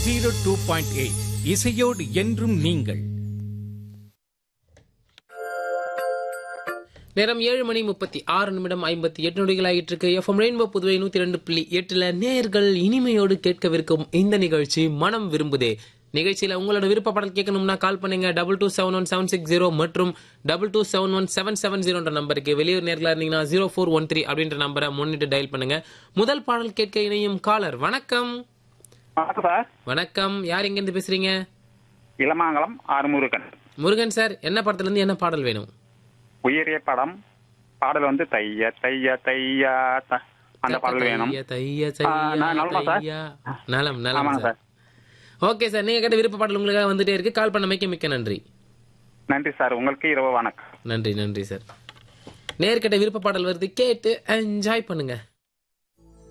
Zero two point eight இசையோடு என்றும் நீங்கள் நேரம் ஏழு மணி முப்பத்தி ஆறு நிமிடம் ஐம்பத்தி எட்டு நொடிகள் ஆகிட்டு இருக்கு எஃப்எம் ரெயின்போ புதுவை நூத்தி ரெண்டு புள்ளி எட்டுல நேர்கள் இனிமையோடு கேட்கவிருக்கும் இந்த நிகழ்ச்சி மனம் விரும்புதே நிகழ்ச்சியில உங்களோட விருப்ப பாடல் கேட்கணும்னா கால் பண்ணுங்க double two seven one seven six zero மற்றும் double two seven one seven seven ஜீரோன்ற நம்பருக்கு வெளியூர் நேர்களா இருந்தீங்கன்னா ஜீரோ ஃபோர் ஒன் த்ரீ அப்படின்ற நம்பரை முன்னிட்டு டயல் பண்ணுங்க முதல் பாடல் கேட்க இணையும் காலர் வணக்கம் வணக்கம் சார் வணக்கம் யார் எங்க இருந்து பேசுறீங்க இளமாங்கலம் ஆறுமுருகன் முருகன் சார் என்ன படத்துல இருந்து என்ன பாடல் வேணும் உயரிய படம் பாடல் வந்து தைய தைய தையா த- அந்த பாடல் வேணும் தைய, தைய, ஆ, தையா, நான் நலமா சார்? தையா. நலம் நலம் ஆமாங்க சார் ஓகே சார் நீங்க கேட்ட விருப்ப பாடல் உங்களுக்காக வந்துட்டே இருக்கு கால் பண்ணமைக்கு மிக்க நன்றி நன்றி சார் உங்களுக்கு இரவு வணக்கம் நன்றி நன்றி சார் நேர்கிட்ட விருப்ப பாடல் வருது கேட்டு என்ஜாய் பண்ணுங்க